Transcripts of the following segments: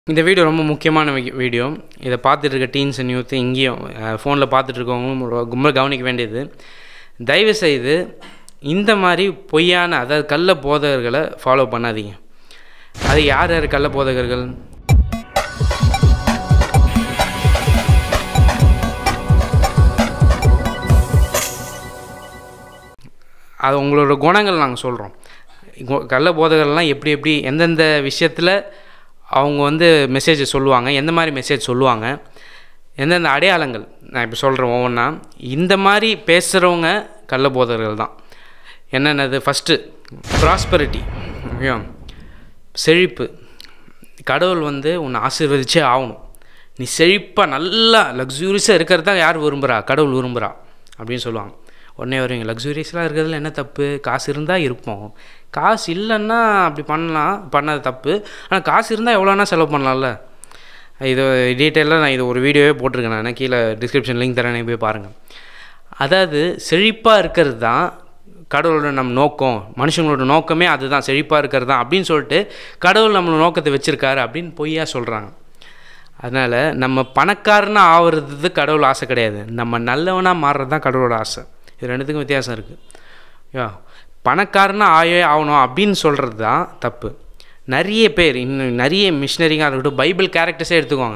இந்த வீடியோ ரொம்ப முக்கியமான வி- வீடியோ இதை பார்த்துட்டு இருக்க டீன்ஸ் அண்ட் யூத் இங்கேயும் ஃபோனில் பார்த்துட்டு இருக்கவங்களும் ரொ- ரொம்ப கவனிக்க வேண்டியது தயவு செய்து இந்த மாதிரி பொய்யான அதாவது கள்ள போதகர்களை ஃபாலோ பண்ணாதீங்க அது யார் யார் கள்ள போதகர்கள் அது உங்களோட குணங்கள் நாங்கள் சொல்கிறோம் கள்ள போதகர்கள்லாம் எப்படி எப்படி எந்தெந்த விஷயத்தில் அவங்க வந்து மெசேஜ் சொல்லுவாங்க எந்த மாதிரி மெசேஜ் சொல்லுவாங்க எந்தெந்த அடையாளங்கள் நான் இப்போ சொல்கிறேன் ஒவ்வொன்றா இந்த மாதிரி பேசுகிறவங்க கள்ள போதகர்கள் தான் என்னென்னது ஃபஸ்ட்டு ப்ராஸ்பரிட்டி ஓகே செழிப்பு கடவுள் வந்து உன்னை ஆசீர்வதிச்சே ஆகணும் நீ செழிப்பாக நல்லா லக்ஸூரியஸாக இருக்கிறது தான் யார் விரும்புகிறா கடவுள் விரும்புகிறா அப்படின்னு சொல்லுவாங்க உடனே வருவீங்க லக்ஸூரியஸ்லாம் இருக்கிறதுல என்ன தப்பு காசு இருந்தால் இருப்போம் காசு இல்லைன்னா அப்படி பண்ணலாம் பண்ணது தப்பு ஆனால் காசு இருந்தால் எவ்வளோனா செலவு பண்ணலாம்ல இது டீட்டெயிலாக நான் இது ஒரு வீடியோவே போட்டிருக்கேன் நான் கீழே டிஸ்கிரிப்ஷன் லிங்க் தரேன் நீங்க போய் பாருங்கள் அதாவது செழிப்பாக இருக்கிறது தான் கடவுளோட நம் நோக்கம் மனுஷங்களோட நோக்கமே அதுதான் செழிப்பாக இருக்கிறது தான் அப்படின்னு சொல்லிட்டு கடவுள் நம்மளோட நோக்கத்தை வச்சுருக்காரு அப்படின்னு பொய்யா சொல்கிறாங்க அதனால் நம்ம பணக்காரனாக ஆகிறது கடவுள் ஆசை கிடையாது நம்ம நல்லவனாக மாறுறது தான் கடவுளோட ஆசை இது ரெண்டுத்துக்கும் வித்தியாசம் இருக்குது யா பணக்காரனாக ஆயே ஆகணும் அப்படின்னு சொல்கிறது தான் தப்பு நிறைய பேர் இன்னும் நிறைய மிஷினரிங்காக இருக்கட்டும் பைபிள் கேரக்டர்ஸே எடுத்துக்கோங்க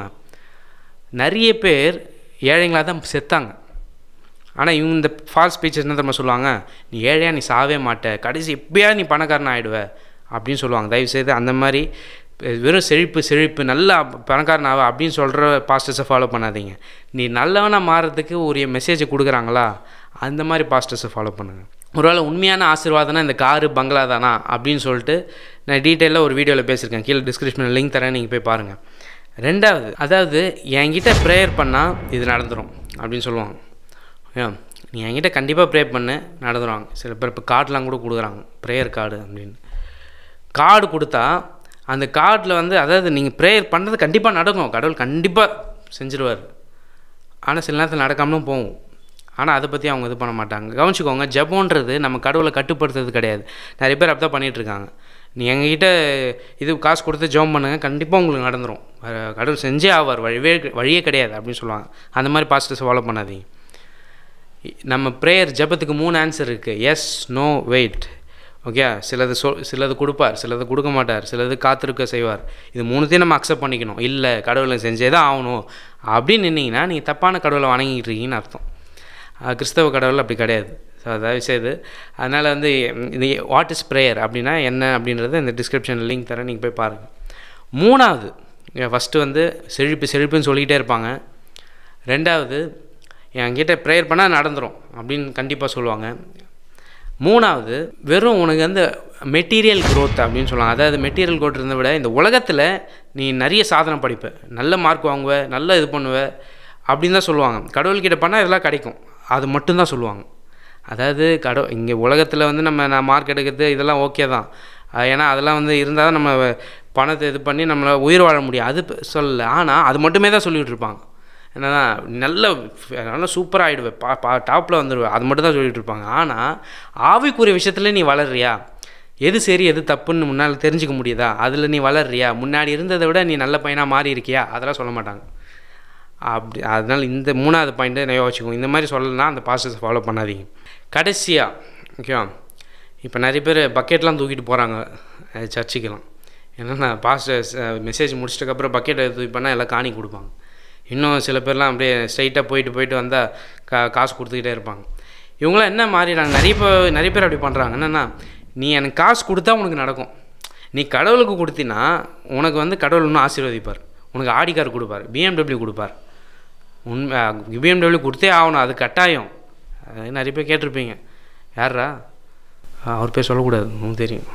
நிறைய பேர் ஏழைங்களாக தான் செத்தாங்க ஆனால் இவங்க இந்த ஃபால்ஸ் ஸ்பீச்சஸ் என்ன தெரியுமா சொல்லுவாங்க நீ ஏழையா நீ சாவே மாட்ட கடைசி எப்படியா நீ பணக்காரன் ஆகிடுவ அப்படின்னு சொல்லுவாங்க தயவுசெய்து அந்த மாதிரி வெறும் செழிப்பு செழிப்பு நல்லா பணக்காரன் ஆவ அப்படின்னு சொல்கிற பாஸ்டர்ஸை ஃபாலோ பண்ணாதீங்க நீ நல்லவனாக மாறுறதுக்கு ஒரு மெசேஜை கொடுக்குறாங்களா அந்த மாதிரி பாஸ்டர்ஸை ஃபாலோ பண்ணுங்கள் ஒருவேளை உண்மையான ஆசீர்வாதம்னா இந்த காரு பங்களா தானா அப்படின்னு சொல்லிட்டு நான் டீட்டெயிலாக ஒரு வீடியோவில் பேசியிருக்கேன் கீழே டிஸ்கிரிப்ஷனில் லிங்க் தரேன் நீங்கள் போய் பாருங்கள் ரெண்டாவது அதாவது என்கிட்ட ப்ரேயர் பண்ணால் இது நடந்துடும் அப்படின்னு சொல்லுவாங்க ஏன் நீ என்கிட்ட கண்டிப்பாக ப்ரே பண்ணு நடந்துருவாங்க சில பேர் இப்போ கார்டெலாம் கூட கொடுக்குறாங்க ப்ரேயர் கார்டு அப்படின்னு கார்டு கொடுத்தா அந்த கார்டில் வந்து அதாவது நீங்கள் ப்ரேயர் பண்ணுறது கண்டிப்பாக நடக்கும் கடவுள் கண்டிப்பாக செஞ்சிருவார் ஆனால் சில நேரத்தில் நடக்காமலும் போகும் ஆனால் அதை பற்றி அவங்க இது பண்ண மாட்டாங்க கவனிச்சுக்கோங்க ஜெபம்ன்றது நம்ம கடவுளை கட்டுப்படுத்துறது கிடையாது நிறைய பேர் அப்படி தான் பண்ணிகிட்ருக்காங்க நீ எங்ககிட்ட இது காசு கொடுத்து ஜெபம் பண்ணுங்கள் கண்டிப்பாக உங்களுக்கு நடந்துடும் வேற கடவுள் செஞ்சே ஆவார் வழியே வழியே கிடையாது அப்படின்னு சொல்லுவாங்க அந்த மாதிரி பாசிட்டிவ்ஸ் ஃபாலோ பண்ணாதீங்க நம்ம ப்ரேயர் ஜெபத்துக்கு மூணு ஆன்சர் இருக்குது எஸ் நோ வெயிட் ஓகே சிலது சொல் சிலது கொடுப்பார் சிலது கொடுக்க மாட்டார் சிலது காத்திருக்க செய்வார் இது மூணுத்தையும் நம்ம அக்செப்ட் பண்ணிக்கணும் இல்லை கடவுளை செஞ்சே தான் ஆகணும் அப்படின்னு நின்னீங்கன்னா நீங்கள் தப்பான கடவுளை வணங்கிட்டு இருக்கீங்கன்னு அர்த்தம் அஹ் கிறிஸ்தவ கடவுள் அப்படி கிடையாது ஸோ தயவு செய்து அதனால் வந்து இது வாட் இஸ் ப்ரேயர் அப்படின்னா என்ன அப்படின்றத இந்த டிஸ்கிரிப்ஷனில் லிங்க் தரேன் நீங்கள் போய் பாருங்கள் மூணாவது ஃபஸ்ட்டு வந்து செழிப்பு செழிப்புன்னு சொல்லிக்கிட்டே இருப்பாங்க ரெண்டாவது என்கிட்ட ப்ரேயர் பண்ணால் நடந்துரும் அப்படின்னு கண்டிப்பாக சொல்லுவாங்க மூணாவது வெறும் உனக்கு வந்து மெட்டீரியல் growth அப்படின்னு சொல்லுவாங்க அதாவது மெட்டீரியல் growth இருந்த விட இந்த உலகத்தில் நீ நிறைய சாதனை படிப்ப நல்ல மார்க் வாங்குவ நல்ல இது பண்ணுவ அப்படின்னு தான் சொல்லுவாங்க கடவுள்கிட்ட பண்ணால் இதெல்லாம் கிடைக்கும் அது மட்டும்தான் சொல்லுவாங்க அதாவது கடவு இங்கே உலகத்தில் வந்து நம்ம நான் மார்க் எடுக்கிறது இதெல்லாம் ஓகே தான் அஹ் ஏன்னா அதெல்லாம் வந்து இருந்தால் தான் நம்ம பணத்தை இது பண்ணி நம்மளை உயிர் வாழ முடியும் அது ப- சொல்லல ஆனால் அது மட்டுமே தான் சொல்லிகிட்டு இருப்பாங்க என்னன்னா நல்ல நல்லா சூப்பராக ஆகிடுவேன் பா பா டாப்பில் வந்துடுவேன் அது மட்டும் தான் சொல்லிட்டு இருப்பாங்க ஆனால் ஆவிக்குரிய விஷயத்துல நீ வளர்றியா எது சரி எது தப்புன்னு முன்னால் தெரிஞ்சுக்க முடியுதா அதில் நீ வளர்றியா முன்னாடி இருந்ததை விட நீ நல்ல பையனாக மாறி இருக்கியா அதெல்லாம் சொல்ல மாட்டாங்க அப்படி அதனால் இந்த மூணாவது பாயிண்ட்டை நான் யோசிச்சுக்கோங்க இந்த மாதிரி சொல்லலாம் அந்த பாஸ்டர்ஸை ஃபாலோ பண்ணாதீங்க கடைசியாக ஓகேவா இப்போ நிறைய பேர் பக்கெட்லாம் தூக்கிட்டு போகிறாங்க சர்ச்சுக்கெல்லாம் என்னென்னா பாஸ்டர்ஸ் மெசேஜ் முடிச்சிட்டக்கப்புறம் பக்கெட்டை தூக்கி பண்ணால் எல்லாம் காணி கொடுப்பாங்க இன்னும் சில பேர்லாம் அப்படியே ஸ்ட்ரைட்டாக போயிட்டு போயிட்டு வந்தால் கா காசு கொடுத்துக்கிட்டே இருப்பாங்க இவங்களாம் என்ன மாறிடுறாங்க நிறைய பேர் நிறைய பேர் அப்படி பண்ணுறாங்க என்னென்னா நீ எனக்கு காசு கொடுத்தா உனக்கு நடக்கும் நீ கடவுளுக்கு கொடுத்தினா உனக்கு வந்து கடவுள் இன்னும் ஆசீர்வதிப்பார் உனக்கு ஆடி கார் கொடுப்பார் பிஎம்டபிள்யூ கொடுப்பார் உண்மை பிஎம்டபிள்யூ கொடுத்தே ஆகணும் அது கட்டாயம் அது நிறைய பேர் கேட்டிருப்பீங்க யாரா அவர் பேர் சொல்லக்கூடாது உங்களுக்கு தெரியும்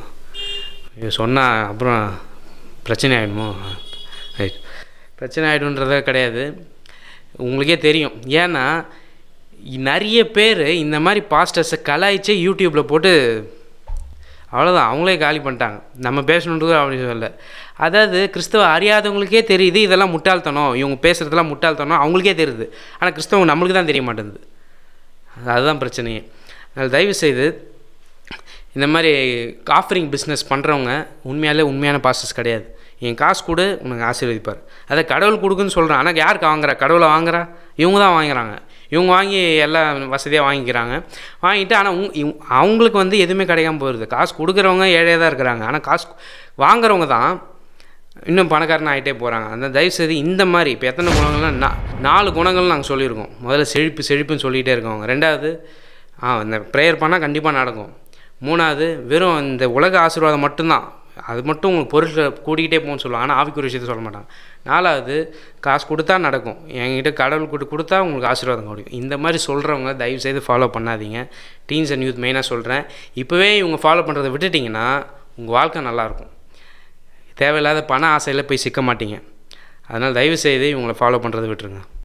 ஆ சொன்னால் அப்புறம் பிரச்சனை ஆகிடுமோ ரைட் பிரச்சனை ஆகிடுன்றதே கிடையாது உங்களுக்கே தெரியும் ஏன்னா இ- நிறைய பேர் இந்த மாதிரி பாஸ்டர்ஸை கலாய்ச்சி யூடியூப்பில் போட்டு அவ்வளோதான் அவங்களே காலி பண்ணிட்டாங்க நம்ம பேசணுன்றது அப்படி சொல்லல அதாவது கிறிஸ்தவ அறியாதவங்களுக்கே தெரியுது இதெல்லாம் முட்டாள்தனம் இவங்க பேசுகிறதெல்லாம் முட்டாள்தனம் அவங்களுக்கே தெரியுது ஆனால் கிறிஸ்தவங்க நம்மளுக்கு தான் தெரிய மாட்டேங்குது அதுதான் பிரச்சனையே அதனால் தயவு செய்து இந்த மாதிரி ஆஃபரிங் பிஸ்னஸ் பண்ணுறவங்க உண்மையாலே உண்மையான பாஸ்டர்ஸ் கிடையாது என் காசு கொடு உனக்கு ஆசீர்வதிப்பார் அதை கடவுள் கொடுக்குன்னு சொல்கிறேன் ஆனால் யாருக்கு வாங்குறா கடவுளை வாங்குறா இவங்க தான் வாங்குறாங்க இவங்க வாங்கி எல்லாம் வசதியாக வாங்கிக்கிறாங்க வாங்கிட்டு ஆனால் உங் இவ்- அவங்களுக்கு வந்து எதுவுமே கிடைக்காம போயிடுது காசு கொடுக்குறவங்க ஏழையாக தான் இருக்கிறாங்க ஆனால் காசு வாங்குறவங்க தான் இன்னும் பணக்காரன் ஆகிட்டே போகிறாங்க அந்த தயவுசெய்து இந்த மாதிரி இப்போ எத்தனை குணங்கள்லாம் நா நாலு குணங்கள் நாங்கள் சொல்லியிருக்கோம் முதல்ல செழிப்பு செழிப்புன்னு சொல்லிகிட்டே இருக்கோங்க ரெண்டாவது ஆ இந்த ப்ரேயர் பண்ணால் கண்டிப்பாக நடக்கும் மூணாவது வெறும் இந்த உலக ஆசீர்வாதம் மட்டும்தான் அது மட்டும் உங்களுக்கு பொருட்கள் கூடிக்கிட்டே போகும்னு சொல்லுவாங்க ஆனால் ஆவிக்குரிய விஷயத்தை சொல்ல மாட்டாங்க நாலாவது காசு கொடுத்தா நடக்கும் என்கிட்ட கடவுள் கொடு கொடுத்தா உங்களுக்கு ஆசீர்வாதம் கிடைக்கும் இந்த மாதிரி சொல்கிறவங்க தயவு செய்து ஃபாலோ பண்ணாதீங்க டீன்ஸ் அண்ட் யூத் மெயினாக சொல்கிறேன் இப்போவே இவங்க ஃபாலோ பண்ணுறதை விட்டுட்டிங்கன்னா உங்கள் வாழ்க்கை நல்லாயிருக்கும் தேவையில்லாத பண ஆசையில் போய் சிக்க மாட்டீங்க அதனால் தயவு செய்து இவங்களை ஃபாலோ பண்ணுறதை விட்டுருங்க